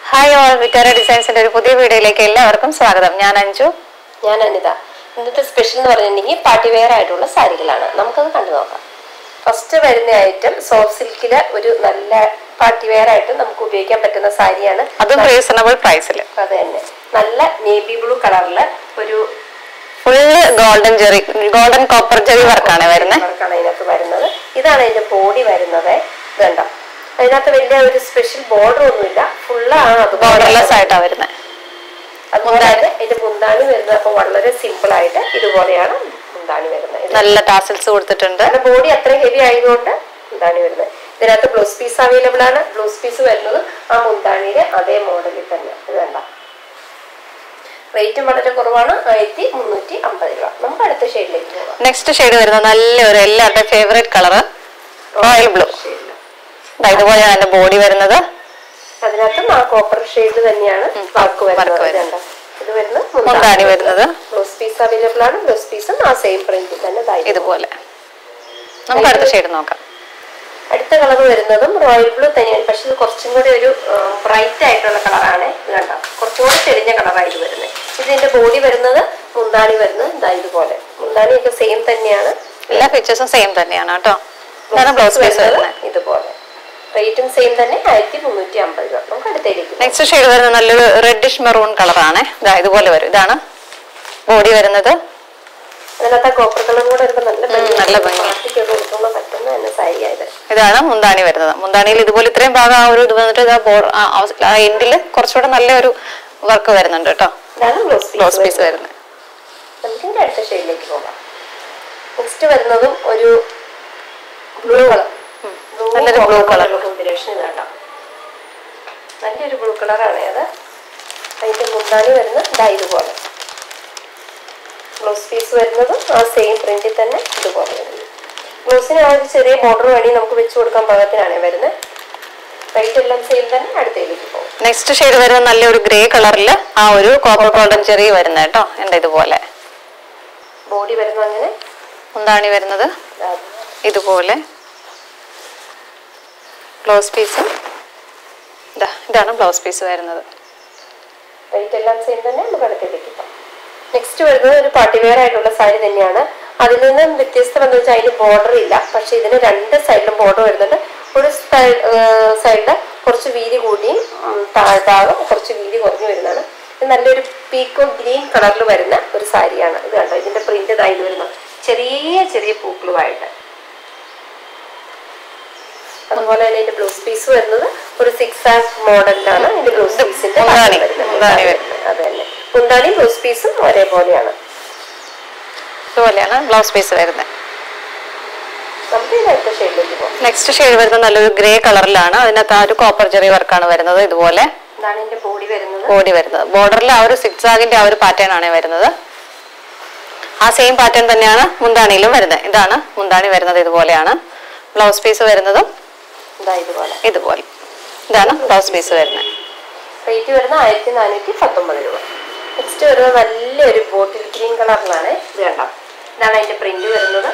Hi all Vitara ഡിസൈൻസിന്റെ ഒരു പുതിയ വീഡിയോയിലേക്ക് എല്ലാവർക്കും സ്വാഗതം ഞാൻ അഞ്ജു ഞാൻ അനിത ഇന്നത്തെ സ്പെഷ്യൽ എന്ന് പറഞ്ഞിട്ടുണ്ടെങ്കിൽ പാർട്ടി വെയർ ആയിട്ടുള്ള സാരികളാണ് നമുക്കത് കണ്ടു നോക്കാം ഫസ്റ്റ് വരുന്ന ഐറ്റം സോഫ്റ്റ് സിൽക്കിലെ ഒരു നല്ല പാർട്ടി വെയർ ആയിട്ട് നമുക്ക് ഉപയോഗിക്കാൻ പറ്റുന്ന സാരിയാണ് അതും റീസണബിൾ പ്രൈസിൽ അത് തന്നെ നല്ല നേവി ബ്ലൂ കളറില് ഒരു full golden zari golden copper zari വർക്കാണ് വരുന്നത് വർക്കാണ് അതിനകത്ത് വരുന്നത് ഇതാണ് അതിന്റെ ബോഡി വരുന്നത് ഇത് കണ്ടോ അതിനകത്ത് വലിയ ഒരു സ്പെഷ്യൽ ബോർഡർ ഒന്നുമില്ല ഫുള്ളാണ് അത് ബോർഡർലെസ് ആയിട്ടാണ് വരുന്നത് അതുപോലെ അതിന്റെ മുന്താണി വരുന്നത് അപ്പൊ വളരെ സിമ്പിൾ ആയിട്ട് ഇതുപോലെയാണ് മുന്താണി വരുന്നത് ഇത് നല്ല ടാസിൽസ് കൊടുത്തിട്ടുണ്ട് കാരണം ബോഡി അത്ര ഹെവി ആയതുകൊണ്ട് മുന്താണി വരുന്നത് ഇതിനകത്ത് ബ്ലൗസ് പീസ് അവൈലബിൾ ആണ് ബ്ലൗസ് പീസ് വരുന്നത് ആ മുന്താണിയുടെ അതേ മോഡലിൽ തന്നെ ഇത് വേണ്ട റേറ്റും വളരെ കുറവാണ് ആയിരത്തി മുന്നൂറ്റി അമ്പത് രൂപ നമുക്ക് അടുത്ത ഷെയ്ഡിലേക്ക് പോകാം നെക്സ്റ്റ് ഷെയ്ഡ് വരുന്നത് നല്ലൊരു എല്ലാവരുടെയും ഫേവറേറ്റ് കളർ റോയൽ ബ്ലൂ ഷെയ്ഡിൽ ഇതുപോലെയാണ് അതിന്റെ ബോഡി വരുന്നത് അതിനകത്തും ആ കോപ്പർ ഷെയ്ഡ് തന്നെയാണ് വർക്ക് work വരുന്നത് വരുന്നത്. ഇതുണ്ട്. ഇത് വരുന്നത് മുന്താണി വരുന്നത് ബ്ലൗസ് പീസ് അവൈലബിൾ ആണ് ബ്ലൗസ് പീസും ആ സെയിം പ്രിന്റിൽ തന്നെ ഇതായി ഇതുപോലെ നമുക്ക് അടുത്ത ഷെയ്ഡ് നോക്കാം അടുത്ത കളർ വരുന്നതും റോയൽ ബ്ലൂ തന്നെയാണ് പക്ഷെ ഇത് കുറച്ചും കൂടി ഒരു ബ്രൈറ്റ് ആയിട്ടുള്ള കളറാണ് ഇത് കണ്ട കുറച്ചും കൂടി തെളിഞ്ഞ കളറായിട്ട് വരുന്നത് ഇതിന്റെ ബോഡി വരുന്നത് മുന്താണി വരുന്നത് ഇതാ ഇതുപോലെ മുന്താണി ഒക്കെ സെയിം തന്നെയാണ് എല്ലാ ഫീച്ചേഴ്സും സെയിം തന്നെയാണ് കേട്ടോ ഇതാണ് ബ്ലൗസ് പീസ് വരുന്നത് വരുന്നത് ഇതുപോലെ റേറ്റും സെയിം തന്നെ ആയിരത്തി മുന്നൂറ്റി അമ്പത് രൂപ നമുക്ക് അടുത്തേക്ക് പോകാം. നെക്സ്റ്റ് ഷെയ്ഡ് വരുന്നത് നല്ലൊരു റെഡിഷ് മെറൂൺ കളറാണ് ഇതാ ഇതുപോലെ വരും ഇതാണ് ബോഡി വരുന്നത് അതിനകത്ത് ആ കോപ്പർ കളർ കൂടെ വരുമ്പോൾ നല്ല ഭംഗി നല്ല ഭംഗി. പാർട്ടിക്കൊക്കെ കൊടുക്കുമ്പോൾ പറ്റുന്ന തന്നെ സാരി ആയത് ഇതാണ് മുന്താണി വരുന്നത് മുന്താണിയിൽ ഇതുപോലെ ഇത്രയും ഭാഗം ആ ഒരു ഇത് വന്നിട്ട് ഇതാ ബോർ- ആ അവസ്- ആ എൻഡിൽ കുറച്ചുകൂടെ നല്ലൊരു വർക്ക് വരുന്നുണ്ട് കേട്ടോ ഇതാണ് ബ്ലൗസ് ബ്ലൗസ് പീസ് പീസ് വരുന്നത് നമുക്ക് ഇതിന്റെ അടുത്ത ഷെയ്ഡിലേക്ക് പോകാം നെക്സ്റ്റ് വരുന്നതും ഒരു ബ്ലൂ കളർ നല്ലൊരു blue colour. കോമ്പിനേഷൻ ഇതാട്ടോ നല്ലൊരു ബ്ലൂ കളറാണ് അത് അതിന്റെ മുന്താണി വരുന്നത് ഇതാ ഇതുപോലെ ബ്ലൗസ് പീസ് വരുന്നതും ആ സെയിം പ്രിന്റിൽ തന്നെ ഇതുപോലെ വരുന്നു ബ്ലൗസിന് ആ ഒരു ചെറിയ ബോർഡർ വേണമെങ്കിൽ നമുക്ക് വെച്ച് കൊടുക്കാൻ പാകത്തിനാണ് വരുന്നത് റേറ്റ് എല്ലാം സെയിം തന്നെ അടുത്തേക്ക് പോകും നെക്സ്റ്റ് ഷെയ്ഡ് വരുന്നത് നല്ലൊരു ഗ്രേ കളറിൽ ആ ഒരു കോപ്പർ ഗോൾഡൻ ചെറി വരുന്നത് കേട്ടോ ഉണ്ട് ഇതുപോലെ ബോഡി വരുന്നത് അങ്ങനെ മുന്താണി വരുന്നത് ഇതാ. ഇതുപോലെ ബ്ലൗസ് പീസും ഇതാ ഇതാണ് ബ്ലൗസ് പീസ് വരുന്നത് റേറ്റ് എല്ലാം സെയിം തന്നെ നമുക്ക് അടുത്തേക്ക് പോകാം നെക്സ്റ്റ് വരുന്നത് ഒരു പാർട്ടി വെയർ ആയിട്ടുള്ള സാരി തന്നെയാണ് അതിൽ നിന്നും വ്യത്യസ്തം എന്ന് വെച്ചാൽ അതിന് ബോർഡർ ഇല്ല പക്ഷെ ഇതിന് രണ്ട് സൈഡിലും ബോർഡർ വരുന്നുണ്ട് ഒരു സൈഡിൽ കുറച്ച് വീതി കൂടിയും ഉം, താഴ്ഭാഗം കുറച്ച് വീതി കുറഞ്ഞു വരുന്നതാണ് ഇത് നല്ലൊരു പീക്കോ ഗ്രീൻ കളറിൽ വരുന്ന ഒരു സാരിയാണ് ഇത് കണ്ടോ ഇതിന്റെ പ്രിന്റ് ഇതായിട്ട് വരുന്ന ചെറിയ ചെറിയ പൂക്കളുമായിട്ട് അതുപോലെ തന്നെ ഇതിന്റെ ബ്ലൗസ് പീസ് വരുന്നത് ഒരു സിക്സ് ആക്ക് മോഡലിലാണ് ഇതിന്റെ ബ്ലൗസ് പീസിന്റെ മുന്താണി, വരുന്നത് മുന്താണി വരുന്നത്. അത് തന്നെ മുന്താണി ബ്ലൗസ് പീസും ഒരേപോലെയാണ് ഇതുപോലെയാണ് ബ്ലൗസ് പീസ് വരുന്നത് നമുക്ക് ഇതിന്റെ അടുത്ത ഷെയ്ഡിലേക്ക് പോകാം നെക്സ്റ്റ് ഷെയ്ഡ് വരുന്നത് നല്ലൊരു ഗ്രേ കളറിലാണ് അതിനകത്ത് ആ ഒരു കോപ്പർ ചെറി വർക്കാണ് വരുന്നത് ഇതുപോലെ ഇതാണ് ഇതിന്റെ ബോഡി വരുന്നത് ബോഡി വരുന്നത് ബോർഡറിൽ ആ ഒരു സിക്സ് ആഗിന്റെ ആ ഒരു പാറ്റേൺ ആണ് വരുന്നത് ആ സെയിം പാറ്റേൺ തന്നെയാണ് മുന്താണിയിലും വരുന്നത് ഇതാണ് മുന്താണി വരുന്നത് ഇതുപോലെയാണ് ബ്ലൗസ് പീസ് വരുന്നതും ഇതാ ഇതുപോലെ ഇതുപോലെ ഇതാണ് ബ്ലൗസ് പീസ് വരുന്നത് റേറ്റ് വരുന്ന ആയിരത്തി നാനൂറ്റി പത്തൊമ്പത് രൂപ നെക്സ്റ്റ് വരുന്നത് നല്ലൊരു ബോട്ടിൽ ഗ്രീൻ കളറിലാണ് ഇത് കണ്ടോ ഇതാണ് അതിന്റെ പ്രിന്റ് വരുന്നത്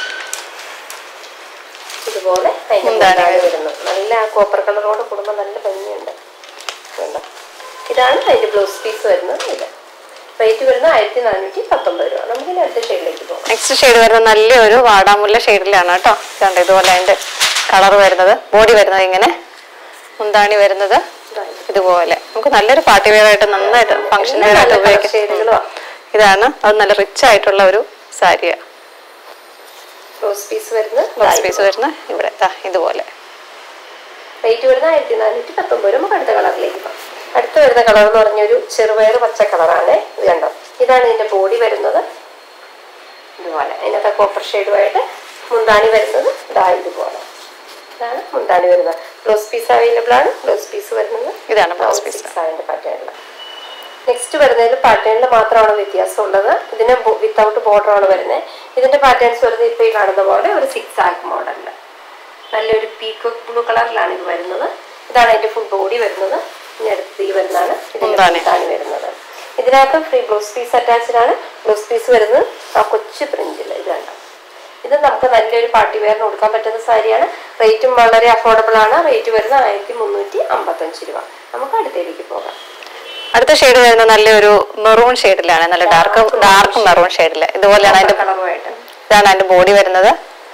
ഇതുപോലെ അതിന്റെ മുന്താണി മുന്താണി വരുന്നത് നല്ല ആ കോപ്പർ കളറോട് കൂടുമ്പോൾ നല്ല ഭംഗിയുണ്ട് കണ്ടോ ഇതാണ് അതിന്റെ ബ്ലൗസ് പീസ് വരുന്നത് ഇത് റേറ്റ് വരുന്നത് ആയിരത്തി നാനൂറ്റി പത്തൊമ്പത് രൂപ നമുക്ക് ഇനി അടുത്ത ഷെയ്ഡിലേക്ക് പോകാം നെക്സ്റ്റ് ഷെയ്ഡ് വരുന്നത് നല്ലൊരു വാടാമുല്ല ഷെയ്ഡിലാണ് കേട്ടോ ഇതുണ്ട് ഇതുപോലെ അതിന്റെ കളർ വരുന്നത് ബോഡി വരുന്നത് ഇങ്ങനെ മുന്താണി വരുന്നത് ഇതാ ഇത്. ഇതുപോലെ നമുക്ക് നല്ലൊരു പാർട്ടി വെയർ ആയിട്ട് നന്നായിട്ട് ഫംഗ്ഷൻ വെയർ ആയിട്ട് നല്ല ഉപയോഗിക്കാം ഷെയ്ഡുകളാ ഇതാണ് അത് നല്ല റിച്ച് ആയിട്ടുള്ള ഒരു സാരിയാണ് ബ്ലൗസ് പീസ് വരുന്നത് ബ്ലൗസ് പീസ് വരുന്ന ഇവിടെ ദാ ഇതുപോലെ റേറ്റ് വരുന്ന ആയിരത്തി നാനൂറ്റി പത്തൊമ്പത് രൂപ നമുക്ക് അടുത്ത കളറിലേക്ക് പോകാം അടുത്ത വരുന്ന കളർ എന്ന് പറഞ്ഞൊരു ചെറുപയർ പച്ച കളറാണ് ഇത് കണ്ടോ ഇതാണ് ഇതിന്റെ ബോഡി വരുന്നത് ഇതുപോലെ അതിനകത്ത് കോപ്പർ ഷെയ്ഡുമായിട്ട് മുന്താണി വരുന്നത് ഇതാ ഇതുപോലെ ഇതാണ് മുന്താണി വരുന്നത് ബ്ലൗസ് പീസ് അവൈലബിൾ ആണ് ബ്ലൗസ് പീസ് വരുന്നത് ഇതാണ് ബ്ലൗസ് പീസ് അതിന്റെ പാറ്റേണിൽ നെക്സ്റ്റ് വരുന്നതിൽ പാറ്റേണിൽ മാത്രമാണ് വ്യത്യാസമുള്ളത് ഇതിന് വിത്തൗട്ട് ബോർഡർ ആണ് വരുന്നത് ഇതിന്റെ പാറ്റേൺസ് വരുന്നത് ഇപ്പൊ ഈ കാണുന്ന പോലെ ഒരു സിക്സ് ആക്ക് മോഡലിൽ നല്ലൊരു പീക്കോക്ക് ബ്ലൂ കളറിലാണ് ഇത് വരുന്നത് ഇതാണ് അതിന്റെ ഫുൾ ബോഡി വരുന്നത് ഇനി അടുത്ത് ഈ വരുന്നതാണ് ഇതിന്റെ മുന്താണി. മുന്താണി വരുന്നത് ഇതിനകത്ത് ഫ്രീ ബ്ലൗസ് പീസ് അറ്റാച്ച്ഡ് ആണ് ബ്ലൗസ് പീസ് വരുന്നത് ആ കൊച്ചു പ്രിന്റിൽ ഇത് കണ്ടോ ഇത് നമുക്ക് നല്ലൊരു പാർട്ടി വെയറിന് കൊടുക്കാൻ പറ്റുന്ന സാരിയാണ് റേറ്റും വളരെ അഫോർഡബിൾ ആണ് റേറ്റ് വരുന്നത് ആയിരത്തി മുന്നൂറ്റി അമ്പത്തഞ്ച് രൂപ നമുക്ക് അടുത്തേക്ക് പോകാം അടുത്ത ഷെയ്ഡ് വരുന്നത് നല്ലൊരു മെറൂൺ ഷെയ്ഡിലാണ് നല്ല ഡാർക്ക് ഡാർക്ക് മെറൂൺ ഷെയ്ഡില് ഇതുപോലെയാണ് അതിന്റെ കളറുമായിട്ട് ഇതാണ് അതിന്റെ ബോഡി വരുന്നത്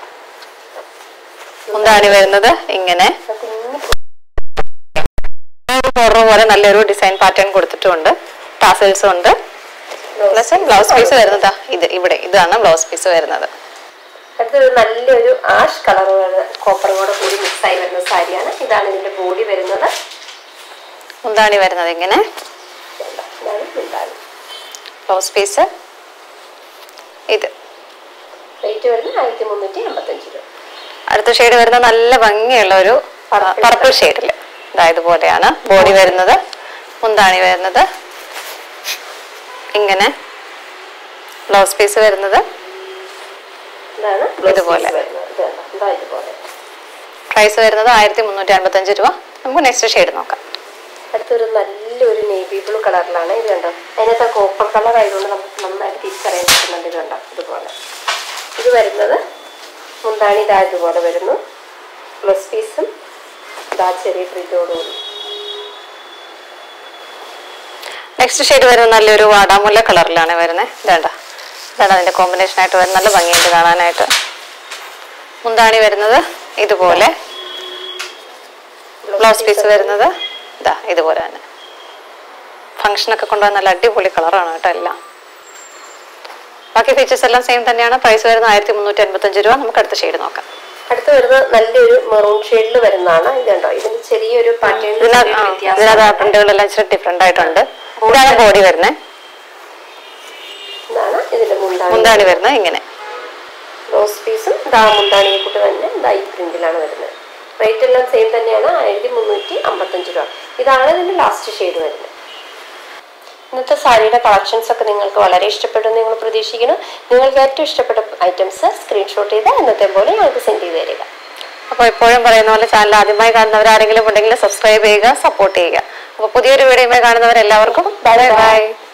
മുന്താണി വരുന്നത് ഇങ്ങനെ ബോർഡർ പോലെ നല്ലൊരു ഡിസൈൻ പാറ്റേൺ കൊടുത്തിട്ടുണ്ട് ടാസൽസും ഉണ്ട് പ്ലസ് ബ്ലൗസ് പീസ് വരുന്നത് ഇത് ഇവിടെ ഇതാണ് ബ്ലൗസ് പീസ് വരുന്നത് അടുത്തൊരു നല്ലൊരു ആഷ് കളർ കോപ്പറും കൂടെ കൂടി മിക്സ് ആയി വരുന്ന സാരിയാണ് ഇതാണ് ഇതിന്റെ ബോഡി വരുന്നത് മുന്താണി വരുന്നത് ഇങ്ങനെ ഇതാണ് മുന്താണി ബ്ലൗസ് പീസ് ഇത് റേറ്റ് വരുന്നത് ആയിരത്തി മുന്നൂറ്റി അമ്പത്തഞ്ച് രൂപ അടുത്ത ഷെയ്ഡ് വരുന്നത് നല്ല ഭംഗിയുള്ള ഒരു Purple പർപ്പിൾ ഷെയ്ഡില് ഇതായത് പോലെയാണ് ബോഡി വരുന്നത് മുന്താണി വരുന്നത് ഇങ്ങനെ ബ്ലൗസ് പീസ് വരുന്നത് ഇതാണ് ഇതുപോലെ. blouse piece വരുന്നത് ഇത് കണ്ടോ? ഇതാ ഇതുപോലെ പ്രൈസ് വരുന്നത് ആയിരത്തി മുന്നൂറ്റി അൻപത്തഞ്ച് രൂപ നമുക്ക് നെക്സ്റ്റ് ഷെയ്ഡ് നോക്കാം അടുത്തൊരു നല്ലൊരു നേവി ബ്ലൂ കളറിലാണ് ഇത് കണ്ടോ അതിനകത്ത് കോപ്പർ കളർ ആയതുകൊണ്ട് നമുക്ക് നന്നായിട്ട് തിരിച്ചറിയാൻ പറ്റുന്നുണ്ട് ഇത് കണ്ടോ ഇതുപോലെ ഇത് വരുന്നത് മുന്താണി ഇതാ ഇതുപോലെ വരുന്നു ബ്ലസ് പീസും ഇതാ ചെറിയ പ്രിന്റോടുകൂടി നെക്സ്റ്റ് ഷെയ്ഡ് വരുന്നത് നല്ലൊരു വാടാമുല്ല കളറിലാണ് വരുന്നത് ഇതേണ്ട ഇതാണ് അതിന്റെ കോമ്പിനേഷൻ ആയിട്ട് വരുന്നത് നല്ല ഭംഗിയുണ്ട് കാണാനായിട്ട് മുന്താണി വരുന്നത് ഇതുപോലെ ബ്ലൗസ് പീസ് വരുന്നത് ഇതാ ഇതുപോലെ തന്നെ ഫംഗ്ഷനൊക്കെ കൊണ്ടുപോകാൻ നല്ല അടിപൊളി കളറാണ് കേട്ടോ എല്ലാം ബാക്കി ഫീച്ചേഴ്സ് എല്ലാം സെയിം തന്നെയാണ് പ്രൈസ് വരുന്നത് ആയിരത്തി മുന്നൂറ്റി അൻപത്തഞ്ച് രൂപ നമുക്ക് അടുത്ത ഷെയ്ഡ് നോക്കാം അടുത്ത് വരുന്നത് നല്ലൊരു മെറൂൺ ഷെയ്ഡിൽ വരുന്നതാണ് ഇത് കണ്ടോ ഇതിന് ചെറിയൊരു പാറ്റേൺ ഇതിനകത്ത് ആ, ഇതിനകത്ത് പ്രിന്റുകളെല്ലാം ഇച്ചിരി ഡിഫറെന്റ് ആയിട്ടുണ്ട് ഇതാണ് ബോഡി വരുന്നത് ഇതാണ് ഇതിന്റെ മുന്താണി മുന്താണി വരുന്നത് ഇങ്ങനെ റോസ് പീസും ദാ മുന്താണിയെ കൂട്ട് തന്നെ ദാ ഈ പ്രിന്റിലാണ് വരുന്നത് റേറ്റ് എല്ലാം സെയിം തന്നെയാണ് ആയിരത്തി മുന്നൂറ്റി അമ്പത്തഞ്ച് രൂപ ഇതാണ് ഇതിന്റെ ലാസ്റ്റ് ഷെയ്ഡ് വരുന്നത് ഇന്നത്തെ സാരിയുടെ കളക്ഷൻസ് ഒക്കെ നിങ്ങൾക്ക് വളരെ ഇഷ്ടപ്പെട്ടു നിങ്ങൾ പ്രതീക്ഷിക്കുന്നു നിങ്ങൾക്ക് ഏറ്റവും ഇഷ്ടപ്പെട്ട ഐറ്റംസ് സ്ക്രീൻഷോട്ട് ചെയ്ത് ഇന്നത്തെ പോലെ ഞങ്ങൾക്ക് സെൻഡ് ചെയ്ത് തരിക അപ്പോൾ എപ്പോഴും പറയുന്ന പോലെ ചാനൽ ആദ്യമായി കാണുന്നവരാരെങ്കിലും ഉണ്ടെങ്കിൽ സബ്സ്ക്രൈബ് ചെയ്യുക സപ്പോർട്ട് ചെയ്യുക അപ്പോൾ പുതിയൊരു വീഡിയോയുമായി കാണുന്നവരെല്ലാവർക്കും ബൈ ബൈ